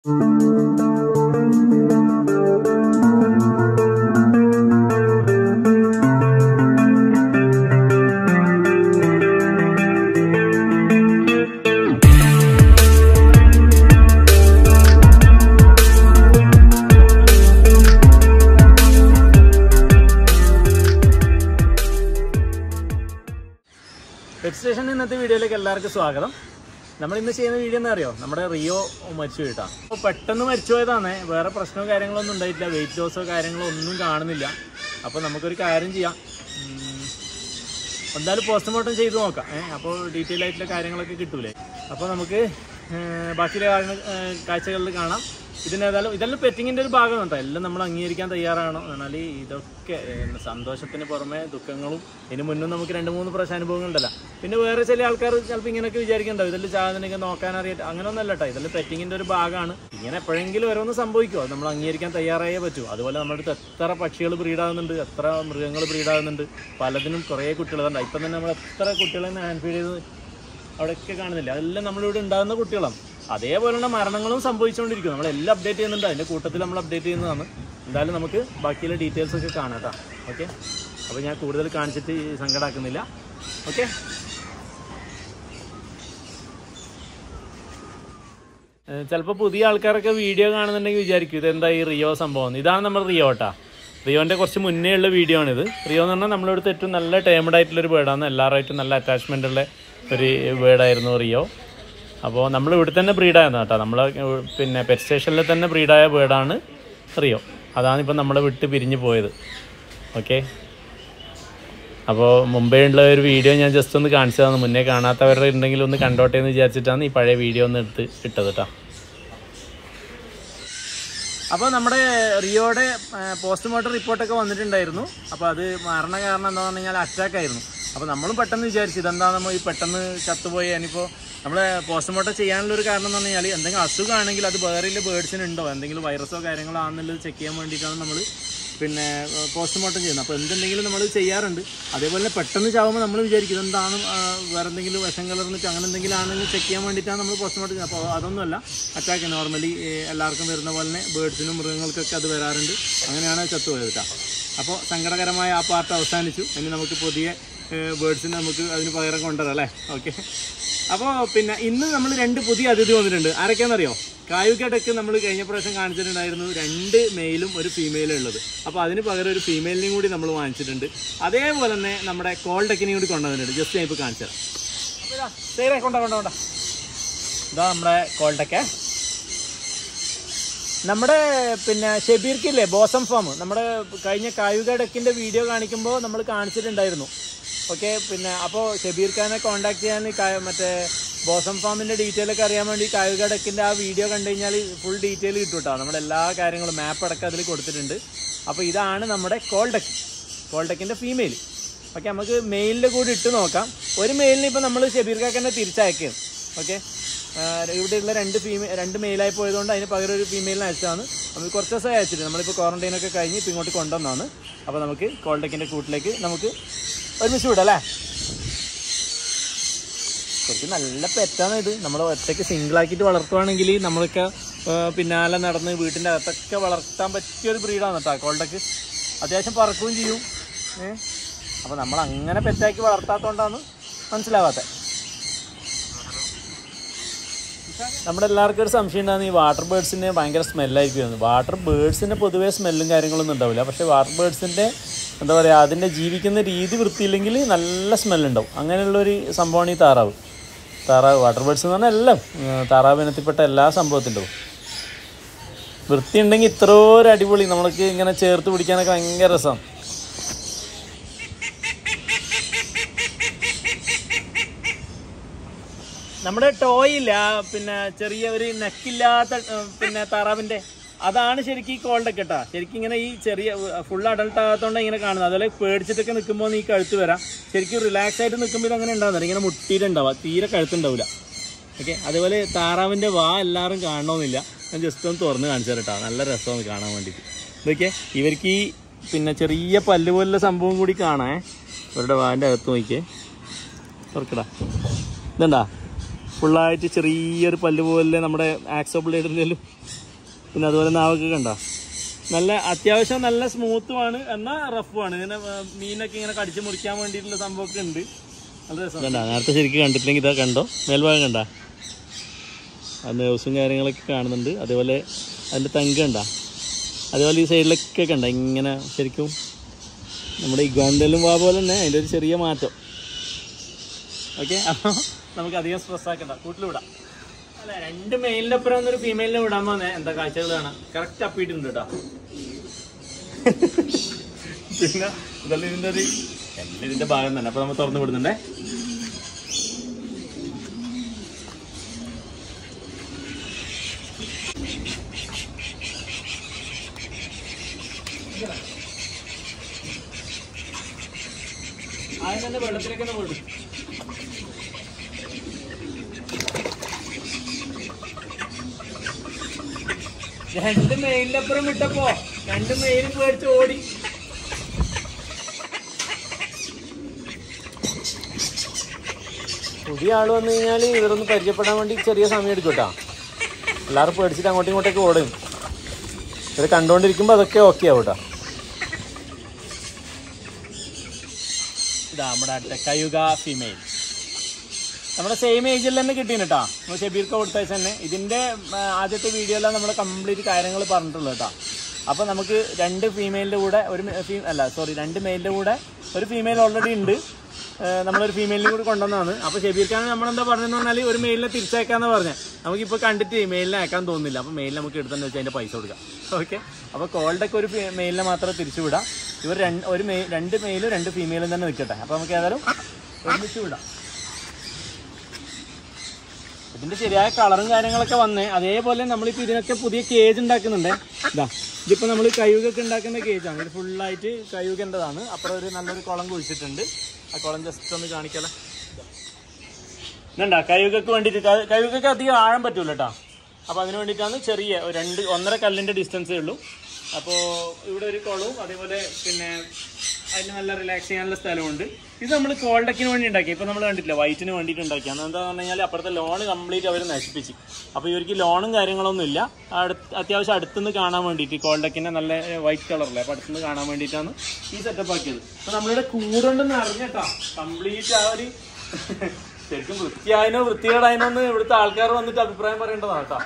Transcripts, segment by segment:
Pet station ഇന്നത്തെ വീഡിയോയിലേക്ക് എല്ലാവർക്കും സ്വാഗതം നമ്മൾ ഇന്ന് ചെയ്യുന്ന വീഡിയോ എന്താ അറിയോ നമ്മുടെ റിയോ മരിച്ചു പോയിട്ടാ അപ്പോൾ പെട്ടെന്ന് മരിച്ചു പോയതാണ് വേറെ പ്രശ്നമോ കാര്യങ്ങളോ ഒന്നും ഉണ്ടായിട്ടില്ല വെയിറ്റ് ലോസോ കാര്യങ്ങളോ ഒന്നും കാണുന്നില്ല അപ്പോൾ നമുക്കൊരു കാര്യം ചെയ്യാം ഉം, എന്തായാലും പോസ്റ്റ്മോർട്ടം ചെയ്ത് നോക്കാം ഏഹ് അപ്പോൾ ഡീറ്റെയിൽ ആയിട്ടുള്ള കാര്യങ്ങളൊക്കെ കിട്ടൂലേ അപ്പോൾ നമുക്ക് ഏഹ്, ബാക്കിയുള്ള കാര്യങ്ങൾ ഏഹ്, കാഴ്ചകളിൽ കാണാം ഇതിനേതായാലും ഇതെല്ലാം പെറ്റിങ്ങിൻ്റെ ഒരു ഭാഗമാണ് കേട്ടോ എല്ലാം നമ്മൾ അംഗീകരിക്കാൻ തയ്യാറാണ് എന്നാൽ ഇതൊക്കെ ഏഹ്, സന്തോഷത്തിന് പുറമെ ദുഃഖങ്ങളും ഇതിന് മുന്നും നമുക്ക് രണ്ട് മൂന്ന് പ്രാവശ്യം അനുഭവങ്ങളുണ്ടല്ലോ പിന്നെ വേറെ ചില ആൾക്കാർ ചിലപ്പോൾ ഇങ്ങനെയൊക്കെ വിചാരിക്കണ്ടാവും ഇതെല്ലാം ചാതനൊക്കെ നോക്കാൻ അറിയാം അങ്ങനെയൊന്നല്ല കേട്ടോ ഇതെല്ലാം പെറ്റിങ്ങിൻ്റെ ഒരു ഭാഗമാണ് ഇങ്ങനെ എപ്പോഴെങ്കിലും ഓരോന്ന് സംഭവിക്കുമോ അത് നമ്മൾ അംഗീകരിക്കാൻ തയ്യാറായേ പറ്റൂ അതുപോലെ നമ്മുടെ അടുത്ത് എത്ര പക്ഷികൾ ബ്രീഡാകുന്നുണ്ട് എത്ര മൃഗങ്ങൾ ബ്രീഡാകുന്നുണ്ട് പലതിനും കുറേ കുട്ടികളുണ്ട് ഇപ്പം തന്നെ നമ്മൾ എത്ര കുട്ടികളെ ഹാൻഡ് ഫീഡ് ചെയ്ത് അവിടെയൊക്കെ കാണുന്നില്ല അതെല്ലാം നമ്മളിവിടെ ഉണ്ടാകുന്ന കുട്ടികളാണ് അതേപോലെയുള്ള മരണങ്ങളും സംഭവിച്ചുകൊണ്ടിരിക്കും നമ്മളെല്ലാം അപ്ഡേറ്റ് ചെയ്യുന്നുണ്ട് അതിൻ്റെ കൂട്ടത്തിൽ നമ്മൾ അപ്ഡേറ്റ് ചെയ്യുന്നതാണ് എന്തായാലും നമുക്ക് ബാക്കിയുള്ള ഡീറ്റെയിൽസ് ഒക്കെ കാണാം കേട്ടോ ഓക്കെ അപ്പോൾ ഞാൻ കൂടുതൽ കാണിച്ചിട്ട് സങ്കടാക്കുന്നില്ല ഓക്കെ ചിലപ്പോൾ പുതിയ ആൾക്കാരൊക്കെ വീഡിയോ കാണുന്നുണ്ടെങ്കിൽ വിചാരിക്കും ഇതെന്താ ഈ റിയോ സംഭവം ഇതാണ് നമ്മുടെ റിയോ കേട്ടാ റിയോൻ്റെ കുറച്ച് മുന്നേ ഉള്ള വീഡിയോ ആണിത് റിയോ എന്ന് പറഞ്ഞാൽ നമ്മുടെ അടുത്ത് ഏറ്റവും നല്ല ടേമഡ് ആയിട്ടുള്ളൊരു ബേർഡാണ് എല്ലാവരുമായിട്ടും നല്ല അറ്റാച്ച്മെൻ്റ് ഉള്ള ഒരു ബേർഡായിരുന്നു റിയോ അപ്പോൾ നമ്മൾ ഇവിടെ തന്നെ ബ്രീഡായിരുന്നു കേട്ടോ നമ്മൾ പിന്നെ പെറ്റ് സ്റ്റേഷനിൽ തന്നെ ബ്രീഡായ ബേർഡാണ് റിയോ അതാണ് ഇപ്പം നമ്മളെ വിട്ട് പിരിഞ്ഞ് പോയത് ഓക്കെ അപ്പോൾ മുമ്പേ ഉള്ള ഒരു വീഡിയോ ഞാൻ ജസ്റ്റ് ഒന്ന് കാണിച്ചതാണ് മുന്നേ കാണാത്തവരുടെ ഉണ്ടെങ്കിൽ ഒന്ന് കണ്ടോട്ടെ എന്ന് വിചാരിച്ചിട്ടാണ് ഈ പഴയ വീഡിയോ ഒന്ന് എടുത്ത് ഇട്ടത് കേട്ടോ അപ്പോൾ നമ്മുടെ റിയോയുടെ പോസ്റ്റ്മോർട്ടം റിപ്പോർട്ടൊക്കെ വന്നിട്ടുണ്ടായിരുന്നു അപ്പോൾ അത് മരണ കാരണം എന്താണെന്ന് പറഞ്ഞു കഴിഞ്ഞാൽ അറ്റാക്ക് ആയിരുന്നു അപ്പോൾ നമ്മളും പെട്ടെന്ന് വിചാരിച്ചു ഇതെന്താ നമ്മൾ ഈ പെട്ടെന്ന് ചത്തുപോയി ഇനിയിപ്പോൾ നമ്മൾ പോസ്റ്റ്മോർട്ടം ചെയ്യാനുള്ള ഒരു കാരണം എന്ന് പറഞ്ഞു കഴിഞ്ഞാൽ എന്തെങ്കിലും അസുഖമാണെങ്കിൽ അത് വേറെ ബേർഡ്സിന് ഉണ്ടോ എന്തെങ്കിലും വൈറസോ കാര്യങ്ങളോ ആണെന്നുള്ളത് ചെക്ക് ചെയ്യാൻ വേണ്ടിയിട്ടാണ് നമ്മൾ പിന്നെ പോസ്റ്റ്മോർട്ടം ചെയ്യുന്നത് അപ്പോൾ എന്തുണ്ടെങ്കിലും നമ്മൾ ചെയ്യാറുണ്ട് അതേപോലെ തന്നെ പെട്ടെന്ന് ചാവുമ്പോൾ നമ്മൾ വിചാരിക്കും എന്താണ് വേറെ എന്തെങ്കിലും വിഷം കലർന്നിട്ട് അങ്ങനെ എന്തെങ്കിലും ആണെങ്കിൽ ചെക്ക് ചെയ്യാൻ വേണ്ടിയിട്ടാണ് നമ്മൾ പോസ്റ്റ്മോർട്ടം ചെയ്യുന്നത് അപ്പോൾ അതൊന്നുമല്ല അറ്റാക്ക് നോർമലി എല്ലാവർക്കും വരുന്ന പോലെ തന്നെ ബേർഡ്സിനും മൃഗങ്ങൾക്കൊക്കെ അത് വരാറുണ്ട് അങ്ങനെയാണ് ചത്തുപോയത് കേട്ടോ അപ്പോൾ സങ്കടകരമായ ആ പാർട്ട് അവസാനിച്ചു ഇനി നമുക്ക് പുതിയ ബേർഡ്സിനെ നമുക്ക് അതിന് പകരം കൊണ്ടുവരാം അല്ലേ ഓക്കെ അപ്പോൾ പിന്നെ ഇന്ന് നമ്മൾ രണ്ട് പുതിയ അതിഥി വന്നിട്ടുണ്ട് ആരൊക്കെയാണെന്നറിയോ കായുകടക്ക് നമ്മൾ കഴിഞ്ഞ പ്രാവശ്യം കാണിച്ചിട്ടുണ്ടായിരുന്നു രണ്ട് മെയിലും ഒരു ഫീമെയിലും ഉള്ളത് അപ്പോൾ അതിന് പകരം ഒരു ഫീമെയിലിനെയും കൂടി നമ്മൾ വാങ്ങിച്ചിട്ടുണ്ട് അതേപോലെ തന്നെ നമ്മുടെ കോൾ ഡെക്കിനെയും കൂടി കൊണ്ടുവന്നിട്ടുണ്ട് ജസ്റ്റ് ഞാൻ ഇപ്പോൾ കാണിച്ചു തരാം ശരി കൊണ്ടാ കൊണ്ടാ കൊണ്ടാ ഇതാ നമ്മുടെ കോൾ ഡെക്ക് നമ്മുടെ പിന്നെ ഷെബീർക്കില്ലേ ബോസം ഫാം നമ്മുടെ കഴിഞ്ഞ കായുക ഡെക്കിൻ്റെ വീഡിയോ കാണിക്കുമ്പോൾ നമ്മൾ കാണിച്ചിട്ടുണ്ടായിരുന്നു ഓക്കെ പിന്നെ അപ്പോൾ ഷെബീർ ഖാനെ കോൺടാക്ട് ചെയ്യാൻ കാ- മറ്റേ ബോസം ഫാമിൻ്റെ ഡീറ്റെയിൽ ഒക്കെ അറിയാൻ വേണ്ടി കായുക ഡെക്കിൻ്റെ ആ വീഡിയോ കണ്ടു കഴിഞ്ഞാൽ ഫുൾ ഡീറ്റെയിൽ കിട്ടും കേട്ടോ നമ്മുടെ എല്ലാ കാര്യങ്ങളും മാപ്പ് അടക്കം അതിൽ കൊടുത്തിട്ടുണ്ട് അപ്പോൾ ഇതാണ് നമ്മുടെ കോൾ ഡെക്ക് കോൾ ഡെക്കിൻ്റെ ഫീമെയിൽ ഓക്കെ നമുക്ക് മെയിലിൻ്റെ കൂടി ഇട്ട് നോക്കാം ഒരു മെയിലിന് ഇപ്പോൾ നമ്മൾ ഷെബീർ ഖാക്കന്നെ തിരിച്ചയക്കും ഓക്കെ ഇവിടെയുള്ള രണ്ട് ഫീമെയിൽ രണ്ട് മെയിലായി പോയതുകൊണ്ട് അതിന് പകരം ഒരു ഫീമെയിലിനെ അയച്ചതാണ് നമ്മൾ കുറച്ച് ദിവസം അയച്ചിട്ട് നമ്മളിപ്പോൾ ക്വാറന്റൈൻ ഒക്കെ കഴിഞ്ഞ് ഇപ്പോൾ ഇങ്ങോട്ട് കൊണ്ടുവന്നതാണ് അപ്പോൾ നമുക്ക് കോൾഡെക്കിൻ്റെ കൂട്ടിലേക്ക് നമുക്ക് ഒരുമിച്ച് വിടാം അല്ലേ ശരിക്കും നല്ല പെറ്റാണ് ഇത് നമ്മൾ ഒറ്റയ്ക്ക് സിംഗിളാക്കിയിട്ട് വളർത്തുവാണെങ്കിൽ നമ്മളൊക്കെ ആ, പിന്നാലെ നടന്ന് വീട്ടിൻ്റെ അകത്തൊക്കെ വളർത്താൻ പറ്റിയ ഒരു ബ്രീഡാണ് കേട്ടോ കോൾഡക്ക് അത്യാവശ്യം പറക്കുകയും ചെയ്യും ഏ അപ്പോൾ നമ്മൾ അങ്ങനെ പെറ്റാക്കി വളർത്താത്തതുകൊണ്ടാണ് മനസ്സിലാവാത്തത് നമ്മുടെ എല്ലാവർക്കും ഒരു സംശയം ഉണ്ടാകുന്ന ഈ വാട്ടർ ബേർഡ്സിന് ഭയങ്കര സ്മെല്ലായിരിക്കും വാട്ടർ ബേർഡ്സിന് പൊതുവേ സ്മെല്ലും കാര്യങ്ങളൊന്നും ഉണ്ടാവില്ല പക്ഷേ വാട്ടർ ബേർഡ്സിൻ്റെ എന്താ പറയുക അതിൻ്റെ ജീവിക്കുന്ന രീതി വൃത്തിയില്ലെങ്കിൽ നല്ല സ്മെല്ലുണ്ടാവും അങ്ങനെയുള്ളൊരു സംഭവമാണ് ഈ താറാവ് താറാവ് വാട്ടർ ബേർഡ്സ് എന്ന് പറഞ്ഞാൽ എല്ലാം ഉം, താറാവ് ഇനത്തിൽപ്പെട്ട എല്ലാ സംഭവത്തിൻ്റെ വൃത്തി ഉണ്ടെങ്കിൽ ഇത്ര ഒരു അടിപൊളി നമ്മൾക്ക് ഇങ്ങനെ ചേർത്ത് പിടിക്കാനൊക്കെ ഭയങ്കര രസമാണ് നമ്മുടെ ടോയ് ഇല്ല ആ പിന്നെ ചെറിയ ഒരു നെക്കില്ലാത്ത ഏർ, പിന്നെ താറാവിന്റെ അതാണ് ശരിക്കും ഈ കോൾഡൊക്കെ കേട്ടാ ശരിക്കും ഇങ്ങനെ ഈ ചെറിയ ഫുൾ അഡൾട്ട് ആകാത്തോണ്ട് ഇങ്ങനെ കാണുന്നത് അതുപോലെ പേടിച്ചിട്ടൊക്കെ നിൽക്കുമ്പോൾ ഈ കഴുത്ത് വരാം ശരിക്കും റിലാക്സ് ആയിട്ട് നിൽക്കുമ്പോൾ ഇത് അങ്ങനെ ഉണ്ടാകുന്നില്ല ഇങ്ങനെ മുട്ടിയിട്ടുണ്ടാവുക തീരെ കഴുത്തുണ്ടാവില്ല ഓക്കെ അതുപോലെ താറാവിന്റെ വാ എല്ലാവരും കാണണമെന്നില്ല ഞാൻ ജസ്റ്റ് ഒന്ന് തുറന്ന് കാണിച്ചു തരട്ടോ നല്ല രസമാണ് കാണാൻ വേണ്ടിയിട്ട് ഇതൊക്കെ ഇവർക്ക് ഈ പിന്നെ ചെറിയ പല്ല് പോലുള്ള സംഭവം കൂടി കാണാൻ ഇവരുടെ വാൻ്റെ അകത്ത് നോക്കിയേ തുറക്കടാ ഇതെന്താ ഫുള്ളായിട്ട് ചെറിയൊരു പല്ല് പോലെ നമ്മുടെ ആക്സോ ബ്ലേഡിലും പിന്നെ അതുപോലെ നാവൊക്കെ കണ്ടോ നല്ല അത്യാവശ്യം നല്ല സ്മൂത്തുമാണ് എന്നാൽ റഫുമാണ് ഇങ്ങനെ ആ, മീനൊക്കെ ഇങ്ങനെ കടിച്ച് മുറിക്കാൻ വേണ്ടിയിട്ടുള്ള സംഭവമൊക്കെ ഉണ്ട് നല്ല രസം കണ്ട നേരത്തെ ശരിക്കും കണ്ടിട്ടില്ലെങ്കിൽ ഇതാ കണ്ടോ മേൽഭാഗം കണ്ട ആ നേഴ്സും കാര്യങ്ങളൊക്കെ കാണുന്നുണ്ട് അതേപോലെ അതിൻ്റെ തങ്ക കണ്ട അതേപോലെ ഈ സൈഡിലൊക്കെ കണ്ട ഇങ്ങനെ ശരിക്കും നമ്മുടെ ഇഗ്വാന്തലും വാ പോലെ തന്നെ അതിൻ്റെ ഒരു ചെറിയ മാറ്റം ഓക്കെ അപ്പോൾ നമുക്ക് അധികം സ്ട്രെസ് ആക്കണ്ട കൂട്ടിൽ വിടാം അല്ല രണ്ട് മെയിലിൻ്റെ അപ്പുറം ഒന്നൊരു ഫീമെയിലിനെ വിടാൻ പോന്നെ എന്താ കാഴ്ചകൾ കാണാം കറക്റ്റ് അപ്പിയിട്ടുണ്ട് കേട്ടോ പിന്നെ ഇതെല്ലാം ഇതിൻ്റെ ഒരു എല്ലാം ഇതിൻ്റെ ഭാഗം തന്നെ അപ്പോൾ നമ്മൾ തുറന്ന് വിടുന്നുണ്ടേ ആദ്യം തന്നെ വെള്ളത്തിലേക്ക് തന്നെ വിടും രണ്ട് മെയിലിനപ്പുറം വിട്ടപ്പോ രണ്ട് മെയിൽ പേടിച്ച് ഓടി പുതിയ ആള് വന്നു കഴിഞ്ഞാൽ ഇവരൊന്ന് പരിചയപ്പെടാൻ വേണ്ടി ചെറിയ സമയം എടുക്കും കേട്ടോ എല്ലാവരും പേടിച്ചിട്ട് അങ്ങോട്ടും ഇങ്ങോട്ടേക്ക് ഓടും ഇവർ കണ്ടുകൊണ്ടിരിക്കുമ്പോൾ അതൊക്കെ ഓക്കെ ആവും കേട്ടോ ഇതാ നമ്മുടെ അടുത്ത കയുക ഫീമെയിൽ നമ്മുടെ സെയിം ഏജിൽ തന്നെ കിട്ടീന് കേട്ടോ നമ്മൾ ഷബീർക്ക് കൊടുത്തയച്ച തന്നെ ഇതിൻ്റെ ആ, ആദ്യത്തെ വീഡിയോയിലാണ് നമ്മൾ കംപ്ലീറ്റ് കാര്യങ്ങൾ പറഞ്ഞിട്ടുള്ളത് കേട്ടോ അപ്പോൾ നമുക്ക് രണ്ട് ഫീമെയിലിൻ്റെ കൂടെ ഒരു മെ- ഫീ അല്ല സോറി രണ്ട് മെയിലിൻ്റെ കൂടെ ഒരു ഫീമെയിൽ ഓൾറെഡി ഉണ്ട് ആ, നമ്മളൊരു ഫീമെയിലിനെ കൂടി കൊണ്ടുവന്നതാണ് അപ്പോൾ ഷബീർക്കാണ് നമ്മളെന്താ പറഞ്ഞതെന്ന് പറഞ്ഞാൽ ഒരു മെയിലിനെ തിരിച്ചയക്കാന്ന് പറഞ്ഞത് നമുക്കിപ്പോൾ കണ്ടിട്ട് മെയിലിനെ അയക്കാൻ തോന്നുന്നില്ല അപ്പോൾ മെയിലിനെ നമുക്ക് എടുത്തെന്ന് വെച്ചാൽ അതിൻ്റെ പൈസ കൊടുക്കാം ഓക്കെ അപ്പോൾ കോൾഡൊക്കെ ഒരു ഫീ- മെയിലിനെ മാത്രമേ തിരിച്ചു വിടാം ഇവർ രണ്ട് ഒരു മെയിൽ രണ്ട് മെയിലും രണ്ട് ഫീമെയിലും തന്നെ നിൽക്കട്ടെ അപ്പോൾ നമുക്ക് ഏതായാലും ഒരുമിച്ച് വിടാം ഇതിന്റെ ശരിയായ കളറും കാര്യങ്ങളൊക്കെ വന്നേ അതേപോലെ നമ്മളിപ്പോൾ ഇതിനൊക്കെ പുതിയ കേജ് ഉണ്ടാക്കുന്നുണ്ട് ഇതാ ഇതിപ്പോൾ നമ്മൾ കയ്യുകൊക്കെ ഉണ്ടാക്കുന്ന കേജാണ് ഇത് ഫുള്ളായിട്ട് കയ്യുകേണ്ടതാണ് അപ്പുറം ഒരു നല്ലൊരു കുളം കുഴിച്ചിട്ടുണ്ട് ആ കുളം ജസ്റ്റ് ഒന്ന് കാണിക്കല ഇതുണ്ടാ കയ്യുകൊക്കെ വേണ്ടിയിട്ട് കയ്യുകൊക്കെ അധികം ആഴം പറ്റൂല കേട്ടോ അപ്പോൾ അതിന് വേണ്ടിയിട്ടാണ് ചെറിയ ഒരു രണ്ട് ഒന്നര കല്ലിൻ്റെ ഡിസ്റ്റൻസേ ഉള്ളൂ അപ്പോൾ ഇവിടെ ഒരു കുളവും അതേപോലെ പിന്നെ അതിന് നല്ല റിലാക്സ് ചെയ്യാനുള്ള സ്ഥലമുണ്ട് ഇത് നമ്മൾ കോൾഡക്കിന് വേണ്ടി ഉണ്ടാക്കി ഇപ്പോൾ നമ്മൾ കണ്ടിട്ടില്ല വൈറ്റിന് വേണ്ടിയിട്ട് ഉണ്ടാക്കിയാണ് എന്താണെന്ന് പറഞ്ഞു കഴിഞ്ഞാൽ അപ്പുറത്തെ ലോൺ കംപ്ലീറ്റ് അവർ നശിപ്പിച്ച് അപ്പോൾ ഇവർക്ക് ലോണും കാര്യങ്ങളൊന്നും ഇല്ല അടുത്ത് അത്യാവശ്യം അടുത്തുനിന്ന് കാണാൻ വേണ്ടിയിട്ട് കോൾഡക്കിൻ്റെ നല്ല വൈറ്റ് കളറല്ലേ അപ്പോൾ അടുത്തുനിന്ന് കാണാൻ വേണ്ടിയിട്ടാണ് ഈ സെറ്റപ്പ് ആക്കിയത് അപ്പോൾ നമ്മളിവിടെ കൂടുണ്ടെന്ന് അറിഞ്ഞിട്ടാ കംപ്ലീറ്റ് ആ ഒരു ശരിക്കും വൃത്തിയായനോ വൃത്തികേടായനോ എന്ന് ഇവിടുത്തെ ആൾക്കാർ വന്നിട്ട് അഭിപ്രായം പറയേണ്ടതാണ് കേട്ടോ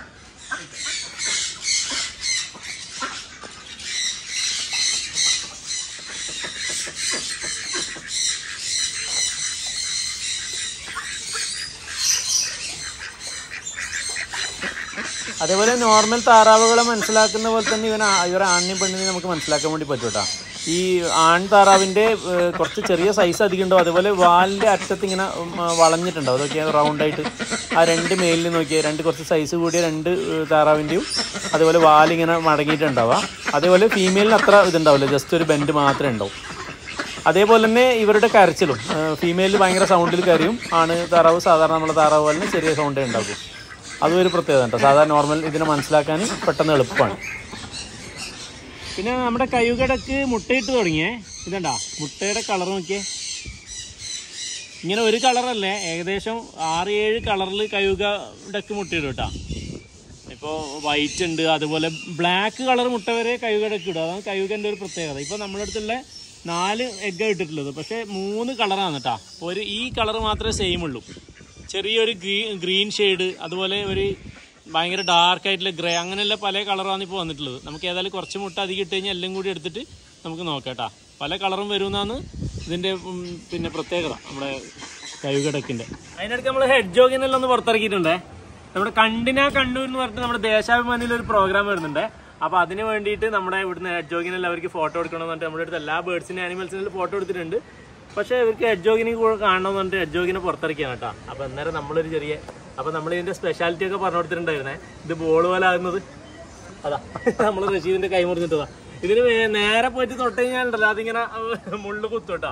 അതേപോലെ നോർമൽ താറാവുകളെ മനസ്സിലാക്കുന്ന പോലെ തന്നെ ഇവൻ ഇവരെ ആണിനെയും പെണ്ണിനെയും നമുക്ക് മനസ്സിലാക്കാൻ വേണ്ടി പറ്റും കേട്ടോ ഈ ആൺ താറാവിൻ്റെ ഏഹ്, കുറച്ച് ചെറിയ സൈസ് അധികം ഉണ്ടാവും അതേപോലെ വാലിൻ്റെ അറ്റത്ത് ഇങ്ങനെ ഉം, ആ, വളഞ്ഞിട്ടുണ്ടാവും അതൊക്കെ റൗണ്ടായിട്ട് ആ രണ്ട് മേലിൽ നോക്കിയാൽ രണ്ട് കുറച്ച് സൈസ് കൂടിയ രണ്ട് ഏഹ്, താറാവിൻ്റെയും അതേപോലെ വാലിങ്ങനെ മടങ്ങിയിട്ടുണ്ടാവുക അതേപോലെ ഫീമെയിലിന് അത്ര ഇതുണ്ടാവില്ല ജസ്റ്റ് ഒരു ബെൻഡ് മാത്രമേ ഉണ്ടാവും അതേപോലെ തന്നെ ഇവരുടെ കരച്ചിലും ഫീമെയിൽ ഭയങ്കര സൗണ്ടിൽ കരയും ആണ് താറാവ് സാധാരണ നമ്മുടെ താറാവ് പോലെ തന്നെ ചെറിയ സൗണ്ടേ ഉണ്ടാക്കും അതും ഒരു പ്രത്യേകത കേട്ടോ സാധാരണ നോർമൽ ഇതിനെ മനസ്സിലാക്കാൻ പെട്ടെന്ന് എളുപ്പമാണ് പിന്നെ നമ്മുടെ കയ്യുകടക്ക് മുട്ടയിട്ട് തുടങ്ങിയേ ഇതണ്ടാ മുട്ടയുടെ കളർ നോക്കിയേ ഇങ്ങനെ ഒരു കളറല്ലേ ഏകദേശം ആറ് ഏഴ് കളറിൽ കയ്യുക ഡക്ക് മുട്ടയിടും കേട്ടോ ഇപ്പോൾ വൈറ്റ് ഉണ്ട് അതുപോലെ ബ്ലാക്ക് കളർ മുട്ട വരെ കയ്യുകടക്ക് ഇടും അതാണ് കയ്യുകൻ്റെ ഒരു പ്രത്യേകത ഇപ്പോൾ നമ്മുടെ അടുത്തുള്ള നാല് എഗ്ഗ് ഇട്ടിട്ടുള്ളത് പക്ഷേ മൂന്ന് കളറാണ് കേട്ടോ ഒരു ഈ കളർ മാത്രമേ സെയിം ഉള്ളൂ ചെറിയൊരു ഗ്രീ ഗ്രീൻ ഷെയ്ഡ് അതുപോലെ ഒരു ഭയങ്കര ഡാർക്ക് ആയിട്ടുള്ള ഗ്രേ അങ്ങനെയുള്ള പല കളറാണ് ഇപ്പോൾ വന്നിട്ടുള്ളത് നമുക്ക് ഏതായാലും കുറച്ച് മുട്ട അധികം ഇട്ട് കഴിഞ്ഞാൽ എല്ലാം കൂടി എടുത്തിട്ട് നമുക്ക് നോക്കാം കേട്ടോ പല കളറും വരുമെന്നാണ് ഇതിൻ്റെ ഉം, പിന്നെ പ്രത്യേകത നമ്മുടെ കൈകടക്കിൻ്റെ അതിനിടയ്ക്ക് നമ്മൾ ഹെഡ് ജോഗിനെല്ലാം ഒന്ന് പുറത്തിറക്കിയിട്ടുണ്ടേ നമ്മുടെ കണ്ടിന കണ്ണൂർ എന്ന് പറഞ്ഞിട്ട് നമ്മുടെ ദേശാഭിമാനിയിൽ ഒരു പ്രോഗ്രാം വരുന്നുണ്ട് അപ്പോൾ അതിന് വേണ്ടിയിട്ട് നമ്മുടെ ഇവിടുന്ന് ഹെഡ് ജോഗിനെല്ലാം അവർക്ക് ഫോട്ടോ എടുക്കണമെന്ന് പറഞ്ഞിട്ട് നമ്മുടെ അടുത്ത് എല്ലാ ബേർഡ്സിൻ്റെ ആനിമൽസിനും ഫോട്ടോ എടുത്തിട്ടുണ്ട് പക്ഷേ ഇവർക്ക് ഹെഡ് ജോഗിനെ കൂടെ കാണണമെന്ന് പറഞ്ഞിട്ട് ഹെഡ് ജോഗിനെ പുറത്തിറക്കിയാണ് കേട്ടോ അപ്പോൾ അന്നേരം നമ്മളൊരു ചെറിയ അപ്പോൾ നമ്മൾ ഇതിൻ്റെ സ്പെഷ്യാലിറ്റി ഒക്കെ പറഞ്ഞു കൊടുത്തിട്ടുണ്ടായിരുന്നേ ഇത് ബോൾ പോലെ ആകുന്നത് അതാ നമ്മൾ റഷീദിന്റെ കൈ മുറിഞ്ഞിട്ടതാ ഇതിന് വേ- നേരെ പോയിട്ട് തൊട്ട് കഴിഞ്ഞാലുണ്ടല്ലോ അതിങ്ങനെ അഹ് മുള്ളു കുത്തോട്ടാ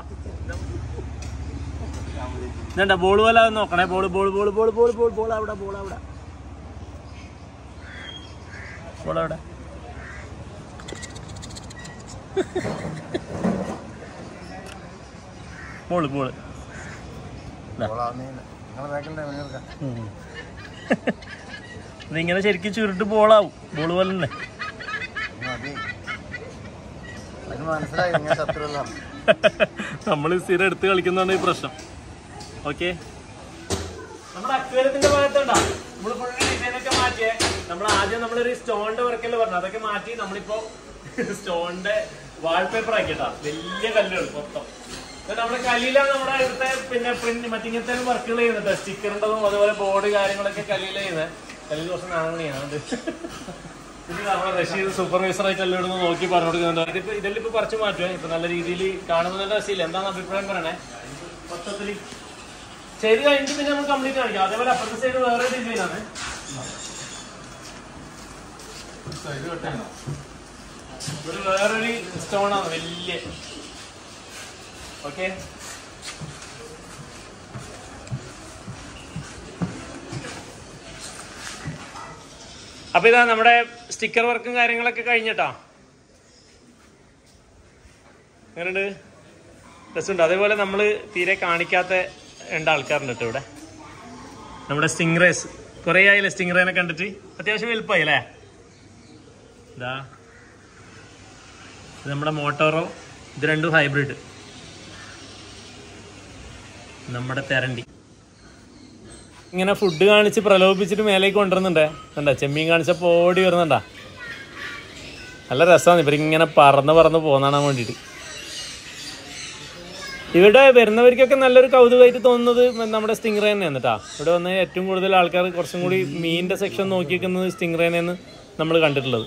ഇതണ്ട ബോൾ പോലെ അത് നോക്കണേ ball ball ball ball ball ball ball അവിടെ ബോൾ അവിടെ ബോൾ അവിടെ ബോൾ ബോൾ ഇതിങ്ങനെ ശരിക്കും ചുരുട്ട് ബോളാവും ബോൾ പോലെ തന്നെ അതിന് മനസ്സിലായി ഇങ്ങനെ ശത്രുല്ല നമ്മൾ സ്ഥിരം എടുത്ത് കളിക്കുന്നതാണ് ഈ പ്രശ്നം ഓക്കെ നമ്മുടെ അക്വേരത്തിന്റെ ഭാഗത്തുണ്ടാ നമ്മൾ ഫുൾ ഡിസൈൻ ഒക്കെ മാറ്റിയേ നമ്മൾ ആദ്യം നമ്മളൊരു സ്റ്റോണിന്റെ വർക്കല്ലേ പറഞ്ഞു അതൊക്കെ മാറ്റി നമ്മളിപ്പോ സ്റ്റോണിന്റെ വാൾപേപ്പർ ആക്കിട്ടാ വലിയ കല്ലുകൾ മൊത്തം ഇത് നമ്മുടെ കല്ലിലാണ് നമ്മുടെ ഇവിടുത്തെ പിന്നെ പ്രിന്റ് മറ്റിങ്ങനത്തെ വർക്കുകൾ ചെയ്യുന്നത് സ്റ്റിക്കറിൻ്റെതും അതുപോലെ ബോർഡ് കാര്യങ്ങളൊക്കെ കല്ലിൽ ചെയ്യുന്നത് കല്ലിൽ കുറച്ച് നാണണിയാണ് അത് ഇത് നമ്മുടെ റഷീദ് സൂപ്പർവൈസർ ആയിട്ട് എല്ലാം ഇവിടുന്ന് നോക്കി പറഞ്ഞു കൊടുക്കുന്നുണ്ട് ഇതിപ്പോ ഇതെല്ലാം ഇപ്പൊ പറിച്ചു മാറ്റുവേ ഇപ്പൊ നല്ല രീതിയിൽ കാണുന്ന രസമില്ല എന്താണ് അഭിപ്രായം പറയണേ മൊത്തത്തില് ചെയ്ത് കഴിഞ്ഞിട്ട് പിന്നെ നമ്മൾ കംപ്ലീറ്റ് കാണിക്കാം അതേപോലെ അപ്പുറത്തെ സൈഡ് വേറെ ഡിസൈൻ ആണ് ഒരു വേറൊരു സ്റ്റോൺ ആണ് വലിയ ഓക്കെ അപ്പൊ ഇതാ നമ്മുടെ സ്റ്റിക്കർ വർക്കും കാര്യങ്ങളൊക്കെ കഴിഞ്ഞിട്ടാ എങ്ങനെയുണ്ട് രസമുണ്ട് അതേപോലെ നമ്മൾ തീരെ കാണിക്കാത്ത രണ്ട് ആൾക്കാരുണ്ട് കേട്ടോ ഇവിടെ നമ്മുടെ സ്റ്റിംഗ്രേസ് കുറേ ആയില്ലേ സ്റ്റിംഗ്രേനെ കണ്ടിട്ട് അത്യാവശ്യം വലുപ്പമായി അല്ലേ ഇതാ ഇത് നമ്മുടെ മോട്ടോറോ ഇത് രണ്ടും ഹൈബ്രിഡ് നമ്മുടെ തെരണ്ടി ഇങ്ങനെ ഫുഡ് കാണിച്ച് പ്രലോഭിപ്പിച്ചിട്ട് മേലേക്ക് കൊണ്ടുവരുന്നുണ്ടേ കണ്ടാ ചെമ്മീൻ കാണിച്ചപ്പോൾ ഓടി വരുന്നുണ്ടാ നല്ല രസമാണ് ഇവരിങ്ങനെ പറന്ന് പറന്ന് പോന്നാണാൻ വേണ്ടിയിട്ട് ഇവിടെ വരുന്നവർക്കൊക്കെ നല്ലൊരു കൗതുകമായിട്ട് തോന്നുന്നത് നമ്മുടെ സ്റ്റിംഗ്റേ തന്നെയാണ് കേട്ടോ ഇവിടെ വന്ന് ഏറ്റവും കൂടുതൽ ആൾക്കാർ കുറച്ചും കൂടി മീനിന്റെ സെക്ഷൻ നോക്കി നിൽക്കുന്നത് സ്റ്റിംഗ്റേനെന്ന് നമ്മൾ കണ്ടിട്ടുള്ളത്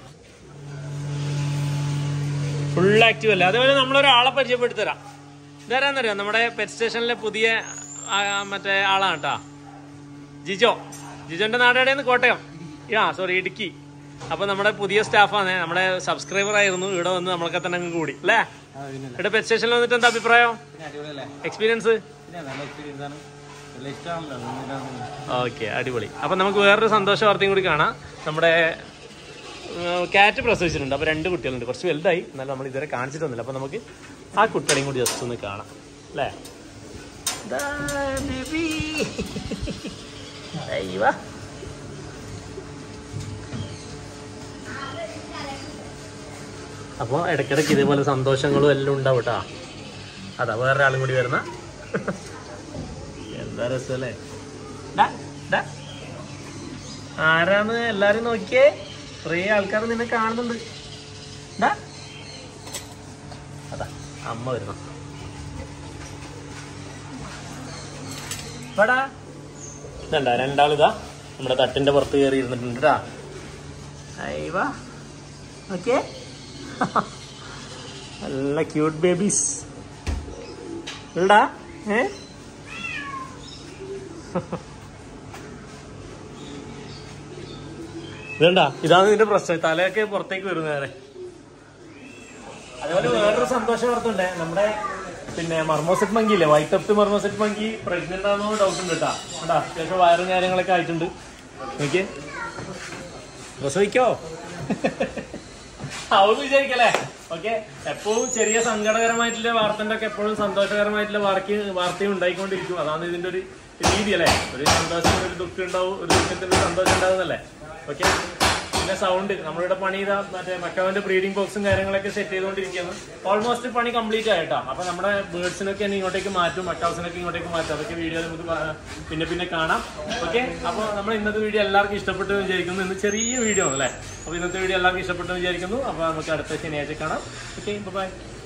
ഫുൾ ആക്റ്റീവ് അല്ല അതേപോലെ നമ്മളൊരാളെ പരിചയപ്പെടുത്തരാം ഇതാരാന്നറിയാം നമ്മുടെ പെറ്റ് സ്റ്റേഷനിലെ പുതിയ ആ, മറ്റേ ആളാണ് കേട്ടാ ജിജോ ജിജോന്റെ നാട് എവിടെയാണ് കോട്ടയം ആ സോറി ഇടുക്കി അപ്പൊ നമ്മുടെ പുതിയ സ്റ്റാഫാണ് നമ്മുടെ സബ്സ്ക്രൈബർ ആയിരുന്നു ഇവിടെ വന്ന് നമ്മളൊക്കെ തന്നെ അങ്ങ് കൂടി അല്ലേ ഇവിടെ പെറ്റ് സ്റ്റേഷനിൽ വന്നിട്ട് എന്താ അഭിപ്രായം അടിപൊളിയല്ലേ എക്സ്പീരിയൻസ് പിന്നെ നല്ല എക്സ്പീരിയൻസ് ആണ് നല്ല ഇഷ്ടമാണല്ലോ ഓക്കെ അടിപൊളി അപ്പൊ നമുക്ക് വേറൊരു സന്തോഷ വാർത്തയും കൂടി കാണാം നമ്മുടെ കാറ്റ് പ്രസവിച്ചിട്ടുണ്ട് അപ്പൊ രണ്ട് കുട്ടികളുണ്ട് കുറച്ച് വലുതായി എന്നാലും നമ്മൾ ഇതുവരെ കാണിച്ചിട്ടൊന്നുമില്ല അപ്പൊ നമുക്ക് ആ കുട്ടികളെയും കൂടി ജസ്റ്റ് ഒന്ന് കാണാം അല്ലേ ദാ baby. അയ്യോ. അപ്പൊ ഇടയ്ക്കിടയ്ക്ക് ഇതേപോലെ സന്തോഷങ്ങളും എല്ലാം ഉണ്ടാവും കേട്ടാ അതാ വേറൊരാളും കൂടി വരുന്ന എന്താ രസമല്ലേ ഡാ, ഡാ. ആരാന്ന് എല്ലാരും നോക്കിയേ കുറേ ആൾക്കാർ നിന്നെ കാണുന്നുണ്ട് ഡാ. അതാ അമ്മ വരുന്നു വാടാ. ഇതണ്ടാ രണ്ടാളിതാ നമ്മുടെ തട്ടിന്റെ പുറത്ത് കയറി ഇരുന്നിട്ടുണ്ട് ട്ടാ. അയ്യവാ ഓക്കെ നല്ല ക്യൂട്ട് ബേബീസ് ഇല്ലടാ ഏ ഇതണ്ടാ ഇതാണ് ഇതിന്റെ പ്രശ്നം തലയൊക്കെ പുറത്തേക്ക് വരുന്ന നേരെ അതുപോലെ വേറൊരു സന്തോഷ വാർത്ത ഉണ്ട് നമ്മുടെ പിന്നെ മർമോസെറ്റ് മങ്കി ഇല്ലേ white tuft marmoset monkey pregnant ആണോ ഡൗട്ട് ഉണ്ട് കേട്ടാ കണ്ടാ അത്യാവശ്യം വയറും കാര്യങ്ങളൊക്കെ ആയിട്ടുണ്ട് നോക്കിയേ പ്രസവിക്കോ അവന്ന് വിചാരിക്കല്ലേ ഓക്കെ എപ്പോഴും ചെറിയ സങ്കടകരമായിട്ടുള്ള വാർത്തന്റെ ഒക്കെ എപ്പോഴും സന്തോഷകരമായിട്ടുള്ള വാർത്ത വാർത്തയും ഉണ്ടായിക്കൊണ്ടിരിക്കും അതാണ് ഇതിന്റെ ഒരു രീതി അല്ലേ ഒരു സന്തോഷത്തിന് ഒരു ദുഃഖം ഉണ്ടാവും ഒരു ദുഃഖത്തിന് ഒരു സന്തോഷം ഉണ്ടാവുന്നല്ലേ ഓക്കെ പിന്നെ സൗണ്ട് നമ്മളിവിടെ പണി ചെയ്ത മറ്റേ മക്കാവിന്റെ ബ്രീഡിംഗ് ബോക്സും കാര്യങ്ങളൊക്കെ സെറ്റ് ചെയ്തുകൊണ്ടിരിക്കുകയാണ് ഓൾമോസ്റ്റ് പണി കംപ്ലീറ്റ് ആയിട്ടാ അപ്പൊ നമ്മുടെ ബേർഡ്സിനൊക്കെ ഇനി ഇങ്ങോട്ടേക്ക് മാറ്റും മക്കാവ്സിനൊക്കെ ഇങ്ങോട്ടേക്ക് മാറ്റും അതൊക്കെ വീഡിയോ നമുക്ക് പ- പിന്നെ പിന്നെ കാണാം ഓക്കെ അപ്പോൾ നമ്മൾ ഇന്നത്തെ വീഡിയോ എല്ലാവർക്കും ഇഷ്ടപ്പെട്ടു എന്ന് വിചാരിക്കുന്നു ഇന്ന് ചെറിയ വീഡിയോ ആണ് അല്ലേ അപ്പോൾ ഇന്നത്തെ വീഡിയോ എല്ലാവർക്കും ഇഷ്ടപ്പെട്ടു എന്ന് വിചാരിക്കുന്നു അപ്പോൾ നമുക്ക് അടുത്ത ശനിയാഴ്ച കാണാം ഓക്കെ ബൈ